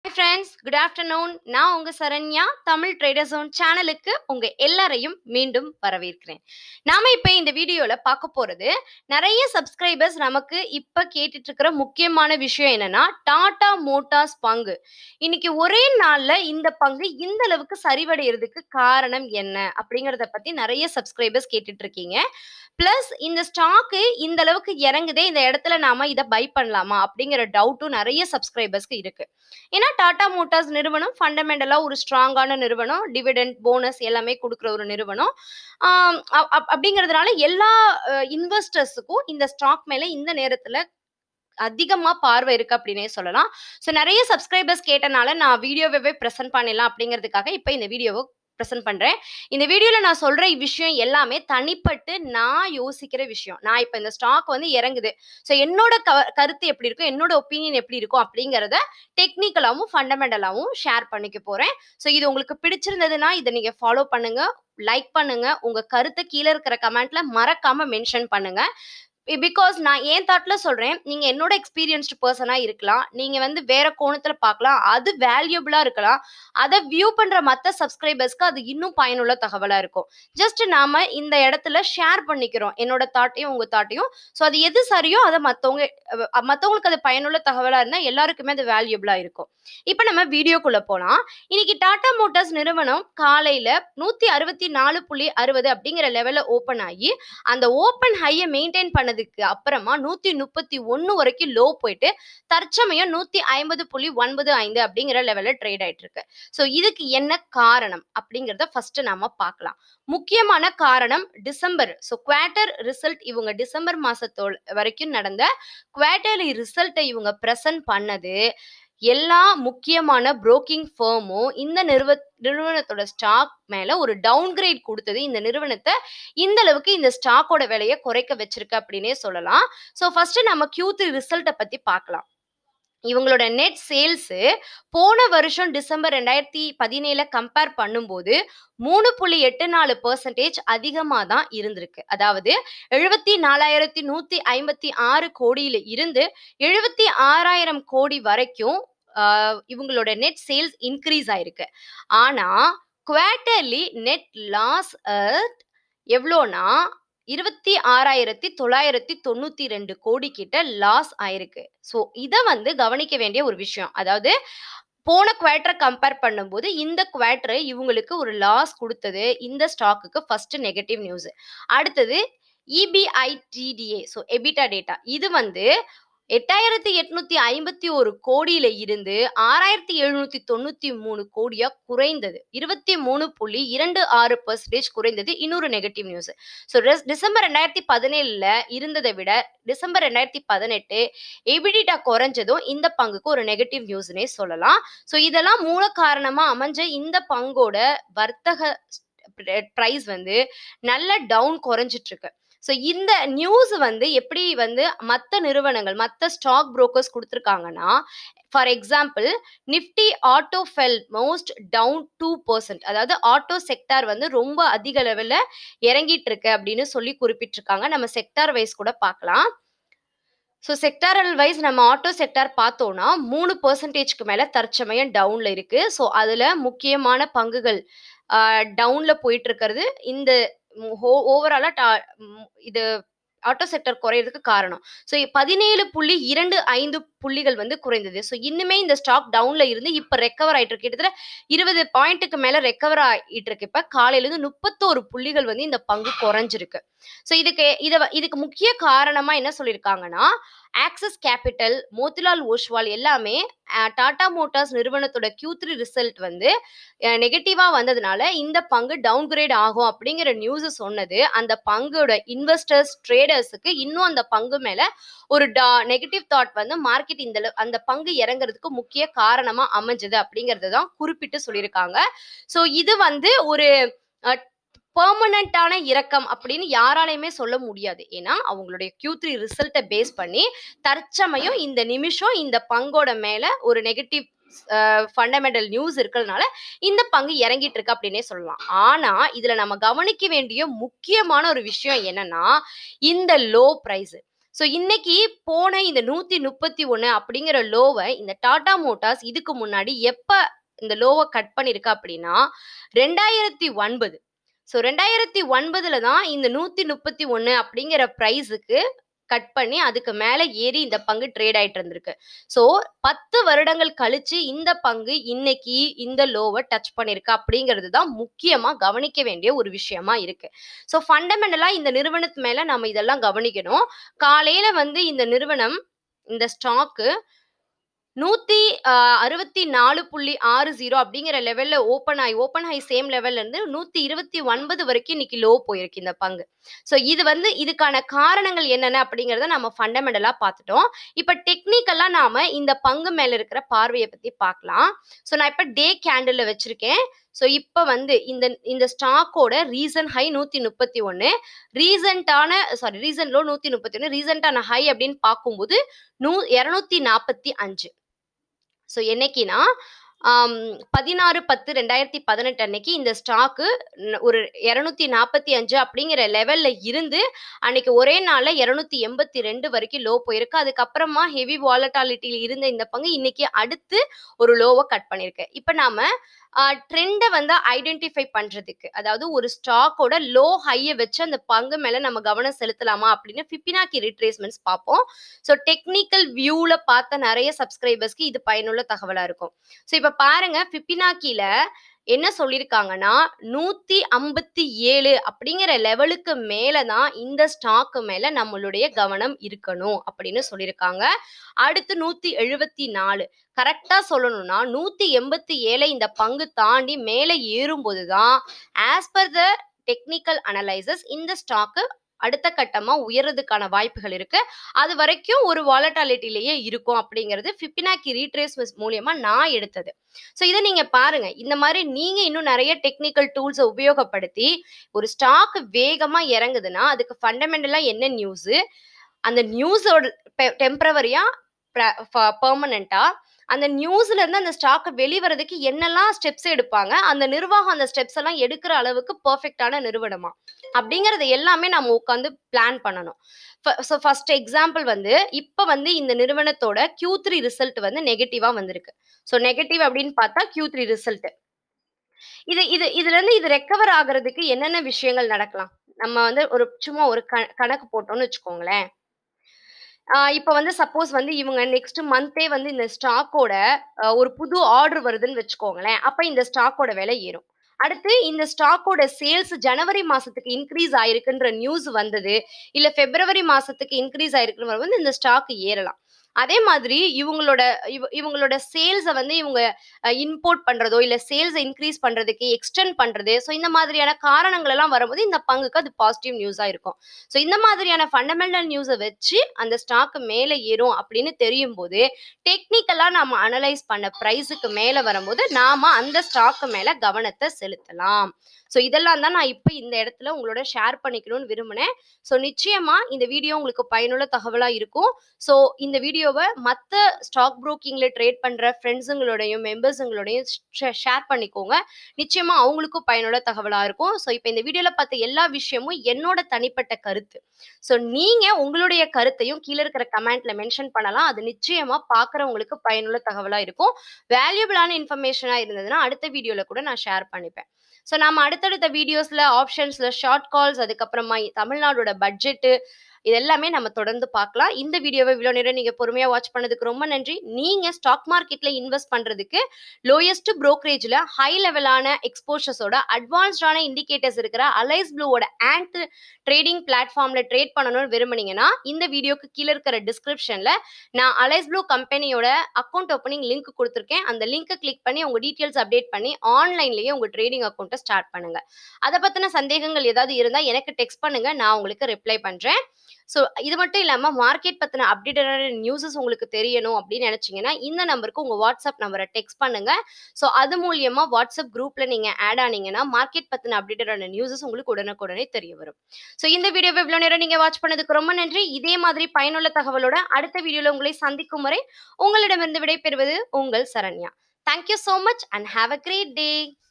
Friends good afternoon நான் உங்க Saranya Tamil trader zone சேனலுக்கு உங்க எல்லாரையும் மீண்டும் வரவேற்கிறேன் நாம இப்ப இந்த வீடியோல பார்க்க போறது நிறைய சப்ஸ்கிரைபர்ஸ் நமக்கு இப்ப கேட்டுட்டு இருக்கிற முக்கியமான விஷயம் என்னன்னா டாடா மோட்டார்ஸ் பங்கு இன்னைக்கு ஒரே நாள்ல இந்த பங்கு இந்த அளவுக்கு சரிவடைகிறதுக்கு காரணம் என்ன அப்படிங்கறத பத்தி நிறைய சப்ஸ்கிரைபர்ஸ் கேட்டுட்டு இருக்கீங்க பிளஸ் இந்த ஸ்டாக்கு இந்த அளவுக்கு இறங்குதே இந்த இடத்துல நாம இதை பை பண்ணலாமா அப்படிங்கிற டவுட்டும் நிறைய சப்ஸ்கிரைபர்ஸ்க்கு இருக்கு ஏன்னா டாடா மோட்டார்ஸ் நிறுவனம் ஃபண்டமெண்டலா ஒரு ஸ்ட்ராங்கான நிறுவனம் டிவிடெண்ட் போனஸ் எல்லாமே கொடுக்குற ஒரு நிறுவனம் ஆம், அ- அ- அப்படிங்கிறதுனால எல்லா இன்வெஸ்டர்ஸுக்கும் இந்த ஸ்டாக் மேல இந்த நேரத்துல அதிகமா பார்வை இருக்கு அப்படின்னே சொல்லலாம் ஸோ நிறைய சப்ஸ்கிரைபர்ஸ் கேட்டனால நான் வீடியோவே ப்ரெசென்ட் பண்ணிடலாம் அப்படிங்கிறதுக்காக இப்போ இந்த வீடியோவை ப்ரெசென்ட் பண்றேன் இந்த வீடியோல நான் சொல்ற விஷயம் எல்லாமே தனிப்பட்டு நான் யோசிக்கிற விஷயம் நான் இப்போ இந்த ஸ்டாக் வந்து இறங்குது ஸோ என்னோட க- கருத்து எப்படி இருக்கும் என்னோட ஒப்பீனியன் எப்படி இருக்கும் அப்படிங்கிறத டெக்னிக்கலாவும் ஃபண்டமெண்டலாவும் ஷேர் பண்ணிக்க போறேன் ஸோ இது உங்களுக்கு பிடிச்சிருந்ததுன்னா இதை நீங்க ஃபாலோ பண்ணுங்க லைக் பண்ணுங்க உங்க கருத்தை கீழே இருக்கிற கமெண்ட்ல மறக்காம மென்ஷன் பண்ணுங்க பிகாஸ் நான் ஏன் தாட்ல சொல்றேன் நீங்க என்னோட எக்ஸ்பீரியன்ஸ்டு பர்சனா இருக்கலாம் நீங்க வந்து வேற கோணத்துல பார்க்கலாம் அது வேல்யூபிளா இருக்கலாம் அதை வியூ பண்ற மத்த சப்ஸ்கிரைபர்ஸ்க்கு அது இன்னும் பயனுள்ள தகவலா இருக்கும் ஜஸ்ட் நாம இந்த இடத்துல ஷேர் பண்ணிக்கிறோம் என்னோட தாட்டையும் உங்க தாட்டையும் ஸோ அது எது சரியோ அதை மத்தவங்க அஹ் மத்தவங்களுக்கு அது பயனுள்ள தகவலா இருந்தா எல்லாருக்குமே அது வேல்யூபிளா இருக்கும் இப்போ நம்ம வீடியோக்குள்ள போலாம் இன்னைக்கு டாடா மோட்டார்ஸ் நிறுவனம் காலையில நூத்தி அறுபத்தி நாலு புள்ளி அறுபது அப்படிங்கிற லெவல்ல ஓபன் ஆகி அந்த ஓப்பன் ஹையை மெயின்டைன் பண்ணதுக்கு அப்புறமா நூத்தி முப்பத்தி ஒன்னு வரைக்கும் லோ போயிட்டு தற்சமயம் நூத்தி ஐம்பது புள்ளி ஒன்பது ஐந்து அப்படிங்கிற லெவல்ல ட்ரேட் ஆயிட்டு இருக்கு ஸோ இதுக்கு என்ன காரணம் அப்படிங்கிறத ஃபர்ஸ்ட் நாம பார்க்கலாம் முக்கியமான காரணம் டிசம்பர் ஸோ குவார்டர் ரிசல்ட் இவங்க டிசம்பர் மாசத்தோட வரைக்கும் நடந்த குவார்டர்லி ரிசல்ட்டை இவங்க ப்ரெசன்ட் பண்ணது எல்லா முக்கியமான புரோக்கிங் ஃபேமும் இந்த நிறுவ நிறுவனத்தோட ஸ்டாக் மேல ஒரு டவுன்கிரேட் கொடுத்தது இந்த நிறுவனத்தை இந்த அளவுக்கு இந்த ஸ்டாக்கோட விலையை குறைக்க வச்சிருக்கு அப்படின்னே சொல்லலாம் ஸோ ஃபர்ஸ்ட் நம்ம Q3 த்ரீ ரிசல்ட்டை பத்தி பார்க்கலாம் இவங்களோட நெட் சேல்ஸ் போன வருஷம் டிசம்பர் ரெண்டாயிரத்தி பதினேழு கம்பேர் பண்ணும்போது மூணு புள்ளி எட்டு நாலு பர்சன்டேஜ் அதிகமாக தான் இருந்திருக்கு அதாவது எழுபத்தி நாலாயிரத்தி நூத்தி ஐம்பத்தி ஆறு கோடியில இருந்து எழுபத்தி ஆறாயிரம் கோடி வரைக்கும் ஆஹ், இவங்களோட நெட் சேல்ஸ் இன்க்ரீஸ் ஆயிருக்கு ஆனா குவார்டர்லி நெட் லாஸ் எவ்வளோனா இருபத்தி ஆறாயிரத்தி தொள்ளாயிரத்தி தொண்ணூத்தி ரெண்டு கோடி கிட்ட லாஸ் ஆயிருக்கு ஸோ இதை வந்து கவனிக்க வேண்டிய ஒரு விஷயம் அதாவது போன குவார்டரை கம்பேர் பண்ணும்போது இந்த குவார்டர் இவங்களுக்கு ஒரு லாஸ் கொடுத்தது இந்த ஸ்டாக்குக்கு ஃபர்ஸ்ட் நெகட்டிவ் நியூஸ் அடுத்தது இபிஐடிடிஏ ஸோ எபிட்டா டேட்டா இது வந்து எட்டாயிரத்தி எட்நூத்தி ஐம்பத்தி ஒரு கோடியில இருந்து ஆறாயிரத்தி எழுநூத்தி தொண்ணூத்தி மூணு கோடியா குறைந்தது இருபத்தி மூணு புள்ளி இரண்டு ஆறு பர்சன்டேஜ் குறைந்தது இன்னொரு நெகட்டிவ் நியூஸ் ஸோ டிசம்பர் ரெண்டாயிரத்தி பதினேழுல இருந்ததை விட டிசம்பர் ரெண்டாயிரத்தி பதினெட்டு எபிடிட்டா குறைஞ்சதும் இந்த பங்குக்கு ஒரு நெகட்டிவ் நியூஸ்னே சொல்லலாம் ஸோ இதெல்லாம் மூல காரணமா அமைஞ்ச இந்த பங்கோட வர்த்தக ப்ரைஸ் வந்து நல்ல டவுன் குறைஞ்சிட்டு இருக்கு ஸோ இந்த நியூஸ் வந்து எப்படி வந்து மற்ற நிறுவனங்கள் மற்ற ஸ்டாக் புரோக்கர்ஸ் கொடுத்துருக்காங்கன்னா for example Nifty auto fell most down two percent அதாவது ஆட்டோ செக்டார் வந்து ரொம்ப அதிக லெவலில் இறங்கிட்டு இருக்கு அப்படின்னு சொல்லி குறிப்பிட்டிருக்காங்க நம்ம செக்டார் வைஸ் கூட பார்க்கலாம் ஸோ செக்டாரல் வைஸ் நம்ம ஆட்டோ செக்டார் பார்த்தோம்னா மூணு பர்சன்டேஜ்க்கு மேலே தற்சமயம் டவுனில் இருக்கு ஸோ அதில் முக்கியமான பங்குகள் டவுனில் போயிட்டு இருக்கிறது இந்த ஓவராலாக இது ஆட்டோ செக்டர் குறையிறதுக்கு காரணம் ஸோ பதினேழு புள்ளி இரண்டு ஐந்து புள்ளிகள் வந்து குறைந்தது ஸோ இன்னுமே இந்த ஸ்டாக் டவுன்ல இருந்து இப்போ ரெக்கவர் ஆயிட்டு இருக்கு கிட்டத்தட்ட இருபது பாயிண்ட்டுக்கு மேல ரெக்கவர் ஆயிட்டு இருக்கு இப்போ காலையில இருந்து முப்பத்தோரு புள்ளிகள் வந்து இந்த பங்கு குறைஞ்சிருக்கு ஸோ இதுக்கு இத இதுக்கு முக்கிய காரணமா என்ன சொல்லியிருக்காங்கன்னா ஆக்சிஸ் கேபிட்டல் மோதிலால் ஓஷ்வால் எல்லாமே அஹ், டாடா மோட்டார்ஸ் நிறுவனத்தோட Q3 த்ரீ ரிசல்ட் வந்து நெகட்டிவா வந்ததுனால இந்த பங்கு டவுன் கிரேட் ஆகும் அப்படிங்கிற நியூஸ் சொன்னது அந்த பங்கோட இன்வெஸ்டர்ஸ் ட்ரேடர்ஸுக்கு இன்னும் அந்த பங்கு மேல ஒரு நெகட்டிவ் தாட் வந்து மார்க்கெட் இந்த அளவு- அந்த பங்கு இறங்குறதுக்கு முக்கிய காரணமா அமைஞ்சது அப்படிங்கறது தான் குறிப்பிட்டு சொல்லியிருக்காங்க ஸோ இது வந்து ஒரு பெர்மனண்டான இறக்கம் அப்படின்னு யாராலையுமே சொல்ல முடியாது ஏன்னா அவங்களுடைய Q3 த்ரீ ரிசல்ட்டை பேஸ் பண்ணி தற்சமயம் இந்த நிமிஷம் இந்த பங்கோட மேல ஒரு நெகட்டிவ் ஃபண்டமெண்டல் நியூஸ் இருக்கிறதுனால இந்த பங்கு இறங்கிட்டு இருக்கு அப்படின்னே சொல்லலாம் ஆனா இதுல நம்ம கவனிக்க வேண்டிய முக்கியமான ஒரு விஷயம் என்னன்னா இந்த லோ பிரைஸ் ஸோ இன்னைக்கு போன இந்த 131 அப்படிங்கிற லோவ இந்த டாடா மோட்டார்ஸ் இதுக்கு முன்னாடி எப்ப இந்த லோவ கட் பண்ணியிருக்கு அப்படின்னா 2009 ஸோ 2009ல தான் இந்த 131 அப்படிங்கிற பிரைஸுக்கு கட் பண்ணி அதுக்கு மேல ஏறி இந்த பங்கு ட்ரேட் ஆயிட்டு இருந்திருக்கு. ஸோ 10 வருடங்கள் கழிச்சு இந்த பங்கு இன்னைக்கு இந்த லோவ டச் பண்ணியிருக்கு அப்படிங்கிறது தான் முக்கியமா கவனிக்க வேண்டிய ஒரு விஷயமா இருக்கு. ஸோ ஃபண்டமெண்டலா இந்த நிறுவனத்து மேல நம்ம இதெல்லாம் கவனிக்கணும். காலையில வந்து இந்த நிறுவனம் இந்த ஸ்டாக்கு 164.60 அப்படிங்கிற லெவல்ல ஓப்பன் ஆயி ஓப்பன் ஆயி சேம் லெவல்ல இருந்து 129 வரைக்கும் இன்னைக்கு லோ போயிருக்கு இந்த பங்கு. ஸோ இது வந்து இதுக்கான காரணங்கள் என்னென்ன அப்படிங்கிறத நம்ம ஃபண்டமெண்டலா பார்த்துட்டோம். இப்ப டெக்னிக்கலா நாம இந்த பங்கு மேல இருக்கிற பார்வைய பத்தி பார்க்கலாம். ஸோ நான் இப்ப டே கேண்டில்ல வச்சிருக்கேன். ஸோ இப்ப வந்து இந்த இந்த ஸ்டாக்கோட ரீசன்ட் ஹை 131 ரீசென்ட்டான சாரி ரீசன்ட் லோ 131 ரீசென்ட்டான ஹை அப்படின்னு பார்க்கும்போது நூ 245 ஸோ என்னைக்குன்னா, ஆம் 16/10/2018 அன்னைக்கு இந்த ஸ்டாக்கு ந ஒரு 245 அப்படிங்கிற லெவல்ல இருந்து அன்னைக்கு ஒரே நாள்ல 282 வரைக்கும் லோ போயிருக்கு. அதுக்கப்புறமா ஹெவி வாலட்டாலிட்டில இருந்த இந்த பங்கு இன்னைக்கு அடுத்து ஒரு லோவ கட் பண்ணியிருக்கு. இப்ப நாம அ ட்ரெண்ட வந்து ஐடென்டிஃபை பண்றதுக்கு, அதாவது ஒரு ஸ்டாக்கோட லோ ஹைய வச்சு அந்த பங்கு மேல நம்ம கவனம் செலுத்தலாமா அப்படின்னு ஃபிபினாக்கி ரிட்ரேஸ்மென்ட்ஸ் பார்ப்போம். ஸோ டெக்னிக்கல் வியூல பார்த்த நெறைய சப்ஸ்கிரைபர்ஸ்க்கு இது பயனுள்ள தகவலா இருக்கும். ஸோ இப்ப பாருங்க ஃபிபினாக்கில என்ன சொல்லியிருக்காங்கன்னா, 157 அப்படிங்கிற லெவலுக்கு மேல தான் இந்த ஸ்டாக்கு மேல நம்மளுடைய கவனம் இருக்கணும் அப்படின்னு சொல்லியிருக்காங்க. அடுத்து 174 கரெக்ட்டா சொல்லணும்னா 187 இந்த பங்கு தாண்டி மேல ஏறும்போது தான் as per the technical analysis இந்த ஸ்டாக்கு அடுத்த கட்டமா உயர்றதுக்கான வாய்ப்புகள் இருக்கு. அது வரைக்கும் ஒரு வாலட்டாலிட்டிலேயே இருக்கும் அப்படிங்கிறது ஃபிபினாக்கி ரிட்ரேஸ்மென்ட்ஸ் மூலியமா நான் எடுத்தது. ஸோ இத நீங்க பாருங்க. இந்த மாரி நீங்க இன்னும் நெறைய டெக்னிக்கல் டூல்ஸ உபயோகப்படுத்தி ஒரு ஸ்டாக் வேகமா இறங்குதுன்னா, அதுக்கு ஃபண்டமெண்டலா என்ன நியூஸு? அந்த நியூஸோட பெ டெம்பரவரியா ப ஃப பெர்மனன்ட்டா அந்த நியூஸ்ல இருந்து அந்த ஸ்டாக்க வெளிவரதுக்கு என்னெல்லாம் ஸ்டெப்ஸ் எடுப்பாங்க? அந்த நிர்வாகம் அந்த ஸ்டெப்ஸ் எல்லாம் எடுக்கிற அளவுக்கு பெர்ஃபெக்ட்டான நிறுவனமா? அப்படிங்கிறது எல்லாமே நம்ம உட்கார்ந்து பிளான் பண்ணணும். ஃப ஸோ ஃபர்ஸ்ட் எக்ஸாம்பிள் வந்து இப்ப வந்து இந்த நிறுவனத்தோட Q3 ரிசல்ட் வந்து நெகட்டிவா வந்திருக்கு. ஸோ நெகட்டிவ் அப்படின்னு பார்த்தா Q3 ரிசல்ட். இது இது இதுலருந்து இது ரெக்கவர் ஆகுறதுக்கு என்னென்ன விஷயங்கள் நடக்கலாம்? நம்ம வந்து ஒரு சும்மா ஒரு க கணக்கு போட்டோம்னு வச்சுக்கோங்களேன். ஆ இப்ப வந்து சப்போஸ் வந்து இவங்க நெக்ஸ்ட் மந்த்தே வந்து இந்த ஸ்டாக்கோட அ ஒரு புது ஆர்டர் வருதுன்னு வச்சுக்கோங்களேன். அப்ப இந்த ஸ்டாக்கோட விலை ஏறும். அடுத்து இந்த ஸ்டாக்கோட சேல்ஸ் ஜனவரி மாசத்துக்கு இன்கிரீஸ் ஆயிருக்குன்ற நியூஸ் வந்தது. இல்ல பிப்ரவரி மாசத்துக்கு இன்கிரீஸ் ஆயிருக்குன்னு வரும்போது இந்த ஸ்டாக் ஏறலாம். அதே மாதிரி இவங்களோட இவ இவங்களோட சேல்ஸ வந்து இவங்க அ இம்போர்ட் பண்றதோ, இல்ல சேல்ஸ இன்கிரீஸ் பண்றதுக்கு எக்ஸ்டெண்ட் பண்றது, ஸோ இந்த மாதிரியான காரணங்கள் எல்லாம் வரும்போது இந்த பங்குக்கு அது பாசிட்டிவ் நியூஸா இருக்கும். ஸோ இந்த மாதிரியான ஃபண்டமெண்டல் நியூஸ வச்சு அந்த ஸ்டாக் மேல ஏறும் அப்படின்னு தெரியும்போது, டெக்னிக்கலா நாம அனலைஸ் பண்ண பிரைஸுக்கு மேல வரும்போது, நாம அந்த ஸ்டாக் மேல கவனத்த செலுத்தலாம். ஸோ இதெல்லாம் தான் நான் இப்ப இந்த இடத்துல உங்களோட ஷேர் பண்ணிக்கணும்னு விரும்பினேன். ஸோ நிச்சயமா இந்த வீடியோ உங்களுக்கு பயனுள்ள தகவலா இருக்கும். ஸோ இந்த வீடியோவ மத்த ஸ்டாக் புரோக்கிங்ல ட்ரேட் பண்ற ஃபிரெண்ட்ஸுங்களோடையும், மெம்பர்ஸுங்களோடையும் ஷே ஷேர் பண்ணிக்கோங்க. நிச்சயமா அவங்களுக்கும் பயனுள்ள தகவலா இருக்கும். ஸோ இப்ப இந்த வீடியோல பார்த்த எல்லா விஷயமும் என்னோட தனிப்பட்ட கருத்து. ஸோ நீங்க உங்களுடைய கருத்தையும் கீழ இருக்கிற கமெண்ட்ல மென்ஷன் பண்ணலாம். அது நிச்சயமா பார்க்கிறவங்களுக்கு பயனுள்ள தகவலா இருக்கும். வேல்யூபிளான இன்ஃபர்மேஷனா இருந்ததுன்னா அடுத்த வீடியோல கூட நான் ஷேர் பண்ணிப்பேன். ஸோ நாம அடுத்தடுத்த வீடியோஸ்ல ஆப்ஷன்ஸ்ல ஷார்ட் கால்ஸ் அதுக்கப்புறமா தமிழ்நாடோட பட்ஜெட்டு இது எல்லாமே நம்ம தொடர்ந்து பார்க்கலாம். இந்த வீடியோவ இவ்வளோ நேரம் நீங்க பொறுமையா வாட்ச் பண்ணதுக்கு ரொம்ப நன்றி. நீங்க ஸ்டாக் மார்க்கெட்ல இன்வெஸ்ட் பண்றதுக்கு லோயஸ்ட் புரோக்கரேஜ்ல ஹை லெவலான எக்ஸ்போஷர்ஸோட அட்வான்ஸ்டான இண்டிகேட்டர்ஸ் இருக்கிற அலைஸ் ப்ளூவோட ஆண்ட் ட்ரேடிங் பிளாட்ஃபார்ம்ல ட்ரேட் பண்ணணும்னு விரும்புனீங்கன்னா, இந்த வீடியோக்கு கீழ இருக்கிற டிஸ்கிரிப்ஷன்ல நான் அலைஸ் ப்ளூ கம்பெனியோட அக்கவுண்ட் ஓப்பனிங் லிங்க் குடுத்துருக்கேன். அந்த லிங்க்க கிளிக் பண்ணி உங்க டீட்டெயில்ஸ் அப்டேட் பண்ணி ஆன்லைன்லயே உங்க ட்ரேடிங் அக்கவுண்ட்ட ஸ்டார்ட் பண்ணுங்க. அத பத்தின சந்தேகங்கள் ஏதாவது இருந்தா எனக்கு டெக்ஸ்ட் பண்ணுங்க. நான் உங்களுக்கு ரிப்ளை பண்றேன். ஸோ இது மட்டும் இல்லாம மார்க்கெட் பத்தின அப்டேட்டடான நியூஸஸ் உங்களுக்கு தெரியணும் அப்படின்னு நினைச்சீங்கன்னா, இந்த நம்பருக்கு உங்க வாட்ஸ்அப் நம்பர டெக்ஸ்ட் பண்ணுங்க. ஸோ அது மூலியமா வாட்ஸ்அப் குரூப்ல நீங்க ஆட் ஆனீங்கன்னா, மார்க்கெட் பத்தின அப்டேட்டடான நியூஸஸ் உங்களுக்கு உடனுக்குடனே தெரிய வரும். ஸோ இந்த வீடியோவ இவ்வளோ நேரம் நீங்க வாட்ச் பண்ணதுக்கு ரொம்ப நன்றி. இதே மாதிரி பயனுள்ள தகவலோட அடுத்த வீடியோல உங்களை சந்திக்கும் வரை உங்களிடமிருந்து விடைபெறுவது உங்கள் Saranya. Thank you so much and have a great day.